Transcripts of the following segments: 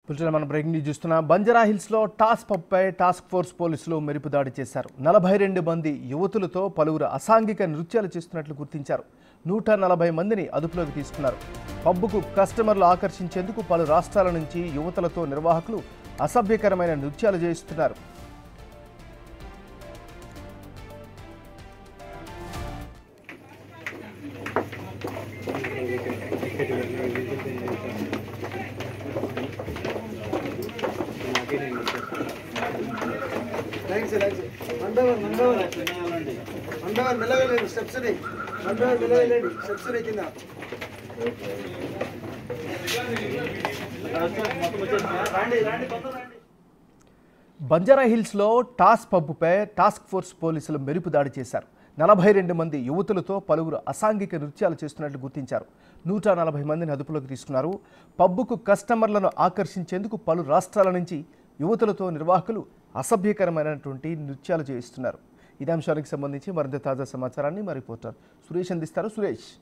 పుల్చల మన breaking news చూస్తున్నా బంజారా హిల్స్లో టాస్ పబ్పై టాస్క్ ఫోర్స్ పోలీసులు మెరుపు దాడి చేశారు నలభై రెండు మంది యువతులతో పలువురు అసాంఘిక నృత్యాలు చేస్తున్నట్లు గుర్తించారు నూట నలభై మందిని అదుపులోకి తీసుకున్నారు పబ్బుకు కస్టమర్లు ఆకర్షించేందుకు పలు రాష్ట్రాల నుంచి యువతులతో నిర్వాహకులు అసభ్యకరమైన నృత్యాలు చేయిస్తున్నారు థ్యాంక్స్ థ్యాంక్స్ మండవర్ మండవర్ మండవర్ మెల్లగలేండి స్టెప్స్ మండవర్ మెల్లగలేండి స్టెప్స్ కింద బంజారా హిల్స్లో టాస్ పబ్బుపై టాస్క్ ఫోర్స్ పోలీసులు మెరుపు దాడి చేశారు నలభై రెండు మంది యువతులతో పలువురు అసాంఘిక నృత్యాలు చేస్తున్నట్లు గుర్తించారు నూట నలభై మందిని అదుపులోకి తీసుకున్నారు పబ్బుకు కస్టమర్లను ఆకర్షించేందుకు పలు రాష్ట్రాల నుంచి యువతులతో నిర్వాహకులు అసభ్యకరమైనటువంటి నృత్యాలు చేయిస్తున్నారు ఇదే అంశానికి సంబంధించి మరింత తాజా సమాచారాన్ని మా రిపోర్టర్ సురేష్ అందిస్తారు సురేష్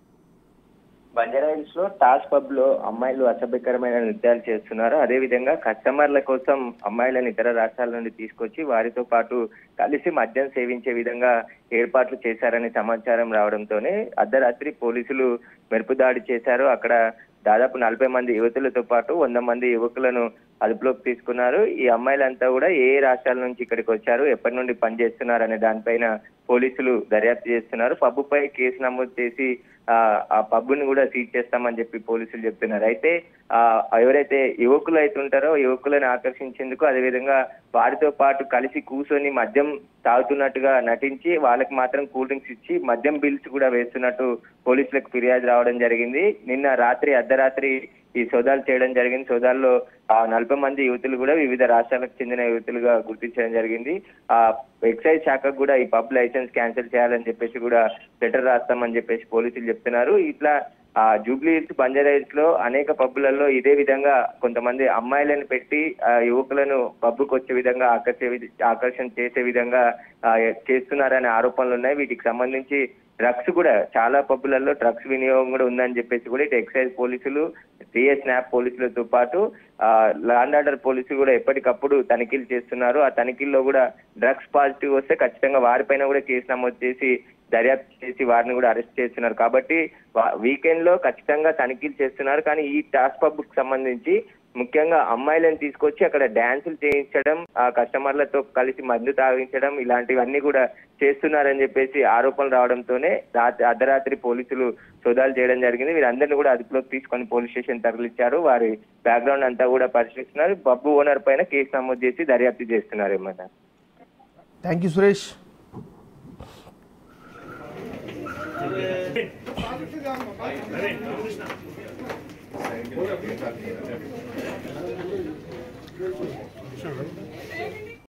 బంజారా హిల్స్ లో టాస్ పబ్ లో అమ్మాయిలు అసభ్యకరమైన నృత్యాలు చేస్తున్నారు అదే విధంగా కస్టమర్ల కోసం అమ్మాయిలను ఇతర రాష్ట్రాల నుండి తీసుకొచ్చి వారితో పాటు కలిసి మద్యం సేవించే విధంగా ఏర్పాట్లు చేశారని సమాచారం రావడంతోనే అర్ధరాత్రి పోలీసులు మెరుపు దాడి చేశారు అక్కడ దాదాపు నలభై మంది యువతులతో పాటు వంద మంది యువకులను అదుపులోకి తీసుకున్నారు ఈ అమ్మాయిలంతా కూడా ఏ ఏ రాష్ట్రాల నుంచి ఇక్కడికి వచ్చారు ఎప్పటి నుండి పనిచేస్తున్నారు అనే దానిపైన పోలీసులు దర్యాప్తు చేస్తున్నారు పబ్బుపై కేసు నమోదు చేసి ఆ ఆ పబ్బుని కూడా సీజ్ చేస్తామని చెప్పి పోలీసులు చెప్తున్నారు అయితే ఆ ఎవరైతే యువకులు అయితే ఉంటారో యువకులను ఆకర్షించేందుకు అదేవిధంగా వారితో పాటు కలిసి కూర్చొని మద్యం తాగుతున్నట్టుగా నటించి వాళ్ళకి మాత్రం కూల్ డ్రింక్స్ ఇచ్చి మద్యం బిల్స్ కూడా వేస్తున్నట్టు పోలీసులకు ఫిర్యాదు రావడం జరిగింది నిన్న రాత్రి అర్ధరాత్రి ఈ సోదాలు చేయడం జరిగింది సోదాల్లో ఆ నలభై మంది యువతులు కూడా వివిధ రాష్ట్రాలకు చెందిన యువతులుగా గుర్తించడం జరిగింది ఆ ఎక్సైజ్ శాఖకు కూడా ఈ పబ్ లైసెన్స్ క్యాన్సిల్ చేయాలని చెప్పేసి కూడా లెటర్ రాస్తామని చెప్పేసి పోలీసులు చెప్తున్నారు ఇట్లా ఆ జూబ్లీ హిల్స్ బంజారా హిల్స్ లో అనేక పబ్బులలో ఇదే విధంగా కొంతమంది అమ్మాయిలను పెట్టి ఆ యువకులను పబ్బుకు వచ్చే విధంగా ఆకర్షే విధ- ఆకర్షణ చేసే విధంగా ఆ, చేస్తున్నారనే ఆరోపణలు ఉన్నాయి వీటికి సంబంధించి డ్రగ్స్ కూడా చాలా పబ్బులలో డ్రగ్స్ వినియోగం కూడా ఉందని చెప్పేసి కూడా ఇటు ఎక్సైజ్ పోలీసులు సిఎస్ స్నాప్ పోలీసులతో పాటు లాండ్ ఆర్డర్ పోలీసులు కూడా ఎప్పటికప్పుడు తనిఖీలు చేస్తున్నారు ఆ తనిఖీల్లో కూడా డ్రగ్స్ పాజిటివ్ వస్తే ఖచ్చితంగా వారిపైన కూడా కేసు నమోదు చేసి దర్యాప్తు చేసి వారిని కూడా అరెస్ట్ చేస్తున్నారు కాబట్టి వీకెండ్ లో ఖచ్చితంగా తనిఖీలు చేస్తున్నారు కానీ ఈ టాస్ పబ్ కు సంబంధించి ముఖ్యంగా అమ్మాయిలను తీసుకొచ్చి అక్కడ డాన్సులు చేయించడం ఆ కస్టమర్లతో కలిసి మందు తాగించడం ఇలాంటివన్నీ కూడా చేస్తున్నారని చెప్పేసి ఆరోపణలు రావడంతోనే రాత్రి అర్ధరాత్రి పోలీసులు సోదాలు చేయడం జరిగింది వీరందరినీ కూడా అదుపులోకి తీసుకొని పోలీస్ స్టేషన్ తరలించారు వారి బ్యాక్గ్రౌండ్ అంతా కూడా పరిశీలిస్తున్నారు పబ్బు ఓనర్ పైన కేసు నమోదు చేసి దర్యాప్తు చేస్తున్నారు ఏమన్నా థ్యాంక్ యూ సురేష్ Sure.